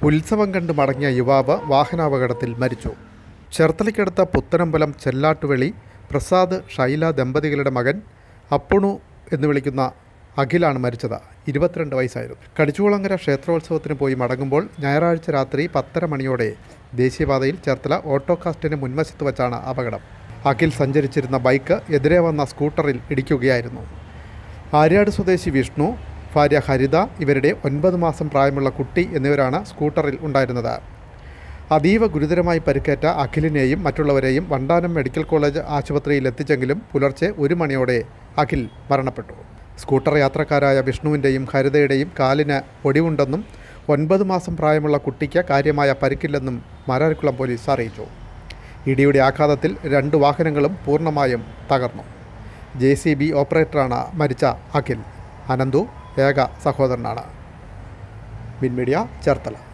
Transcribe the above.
ഉത്സവം കണ്ട് മടങ്ങിയ യുവാവ് വാഹനാപകടത്തിൽ മരിച്ചു ചേർത്തലയ്ക്കടുത്ത പുത്തനമ്പലം ചെല്ലാട്ടുവെളി പ്രസാദ് ഷൈല ദമ്പതികളുടെ മകൻ അപ്പുണു എന്ന് വിളിക്കുന്ന അഖിലാണ് മരിച്ചത് ഇരുപത്തിരണ്ട് വയസ്സായിരുന്നു കടിച്ചുകുളങ്ങര ക്ഷേത്രോത്സവത്തിന് പോയി മടങ്ങുമ്പോൾ ഞായറാഴ്ച രാത്രി പത്തര മണിയോടെ ദേശീയപാതയിൽ ചേർത്തല ഓട്ടോകാസ്റ്റിന് മുൻവശത്ത് വച്ചാണ് അപകടം അഖിൽ സഞ്ചരിച്ചിരുന്ന ബൈക്ക് എതിരെ വന്ന സ്കൂട്ടറിൽ ഇടിക്കുകയായിരുന്നു ആര്യാട് സ്വദേശി വിഷ്ണു ഭാര്യ ഹരിത ഇവരുടെ ഒൻപത് മാസം പ്രായമുള്ള കുട്ടി എന്നിവരാണ് സ്കൂട്ടറിൽ ഉണ്ടായിരുന്നത് അതീവ ഗുരുതരമായി പരിക്കേറ്റ അഖിലിനെയും മറ്റുള്ളവരെയും വണ്ടാനം മെഡിക്കൽ കോളേജ് ആശുപത്രിയിൽ എത്തിച്ചെങ്കിലും പുലർച്ചെ ഒരു മണിയോടെ അഖിൽ മരണപ്പെട്ടു സ്കൂട്ടർ യാത്രക്കാരായ വിഷ്ണുവിൻ്റെയും ഹരിതയുടെയും കാലിന് ഒടിവുണ്ടെന്നും ഒൻപത് മാസം പ്രായമുള്ള കുട്ടിക്ക് കാര്യമായ പരിക്കില്ലെന്നും മാരാരിക്കുളം പോലീസ് അറിയിച്ചു ഇടിയുടെ ആഘാതത്തിൽ രണ്ട് വാഹനങ്ങളും പൂർണ്ണമായും തകർന്നു ജെ സി ബി ഓപ്പറേറ്ററാണ് മരിച്ച അഖിൽ അനന്തു ഏക സഹോദരനാണ് മിൻ മീഡിയ ചേർത്തല